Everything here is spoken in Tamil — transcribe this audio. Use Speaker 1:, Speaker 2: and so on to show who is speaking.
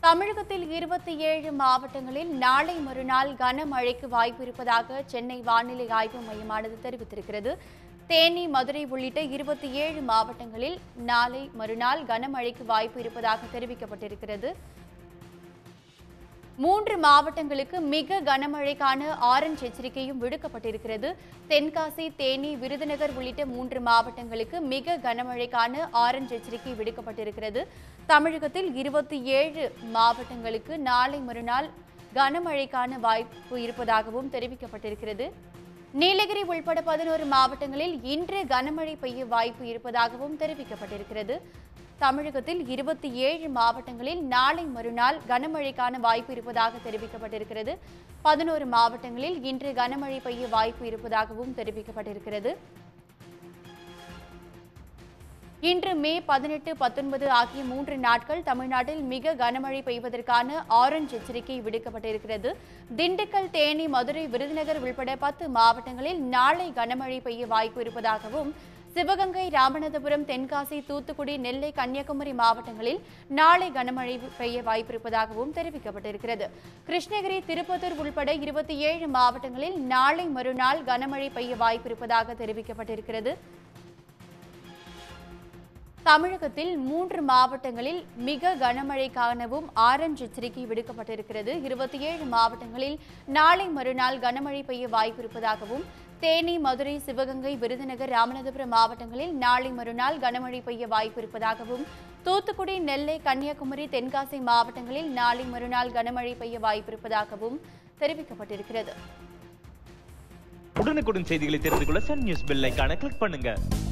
Speaker 1: தமிழகத்தில் இருபத்தி ஏழு மாவட்டங்களில் நாளை மறுநாள் கனமழைக்கு வாய்ப்பு இருப்பதாக சென்னை வானிலை ஆய்வு மையமானது தெரிவித்திருக்கிறது தேனி மதுரை உள்ளிட்ட இருபத்தி ஏழு மாவட்டங்களில் நாளை மறுநாள் கனமழைக்கு வாய்ப்பு இருப்பதாக தெரிவிக்கப்பட்டிருக்கிறது மூன்று மாவட்டங்களுக்கு மிக கனமழைக்கான ஆரஞ்ச் எச்சரிக்கையும் விடுக்கப்பட்டிருக்கிறது தென்காசி தேனி விருதுநகர் உள்ளிட்ட மூன்று மாவட்டங்களுக்கு மிக கனமழைக்கான ஆரஞ்ச் எச்சரிக்கை விடுக்கப்பட்டிருக்கிறது தமிழகத்தில் இருபத்தி ஏழு மாவட்டங்களுக்கு நாளை மறுநாள் கனமழைக்கான வாய்ப்பு இருப்பதாகவும் தெரிவிக்கப்பட்டிருக்கிறது நீலகிரி உள்பட பதினோரு மாவட்டங்களில் இன்று கனமழை பெய்ய வாய்ப்பு இருப்பதாகவும் தெரிவிக்கப்பட்டிருக்கிறது தமிழகத்தில் இருபத்தி ஏழு மாவட்டங்களில் நாளை மறுநாள் கனமழைக்கான வாய்ப்பு இருப்பதாக தெரிவிக்கப்பட்டிருக்கிறது பதினோரு மாவட்டங்களில் இன்று கனமழை பெய்ய வாய்ப்பு இருப்பதாகவும் தெரிவிக்கப்பட்டிருக்கிறது இன்று மே பதினெட்டு பத்தொன்பது ஆகிய மூன்று நாட்கள் தமிழ்நாட்டில் மிக கனமழை பெய்வதற்கான ஆரஞ்ச் எச்சரிக்கை விடுக்கப்பட்டிருக்கிறது திண்டுக்கல் தேனி மதுரை விருதுநகர் உள்பட பத்து மாவட்டங்களில் நாளை கனமழை பெய்ய வாய்ப்பு இருப்பதாகவும் சிவகங்கை ராமநாதபுரம் தென்காசி தூத்துக்குடி நெல்லை கன்னியாகுமரி மாவட்டங்களில் நாளை கனமழை பெய்ய வாய்ப்பிருப்பதாகவும் தெரிவிக்கப்பட்டிருக்கிறது கிருஷ்ணகிரி திருப்பத்தூர் உள்பட இருபத்தி ஏழு மாவட்டங்களில் நாளை மறுநாள் கனமழை பெய்ய வாய்ப்பிருப்பதாக தெரிவிக்கப்பட்டிருக்கிறது தமிழகத்தில் மூன்று மாவட்டங்களில் மிக கனமழைக்கானவும் ஆரஞ்ச் எச்சரிக்கை விடுக்கப்பட்டிருக்கிறது இருபத்தி ஏழு மாவட்டங்களில் நாளை மறுநாள் கனமழை பெய்ய வாய்ப்பிருப்பதாகவும் தேனி மதுரை சிவகங்கை விருதுநகர் ராமநாதபுரம் மாவட்டங்களில் நாளை மறுநாள் கனமழை பெய்ய வாய்ப்பிருப்பதாகவும் தூத்துக்குடி நெல்லை கன்னியாகுமரி தென்காசி மாவட்டங்களில் நாளை மறுநாள் கனமழை பெய்ய வாய்ப்பிருப்பதாகவும் தெரிவிக்கப்பட்டிருக்கிறது
Speaker 2: உடனுக்குடன் செய்திகளை தெரிந்து கொள்ள சன் நியூஸ் பெல் ஐகானை கிளிக் பண்ணுங்க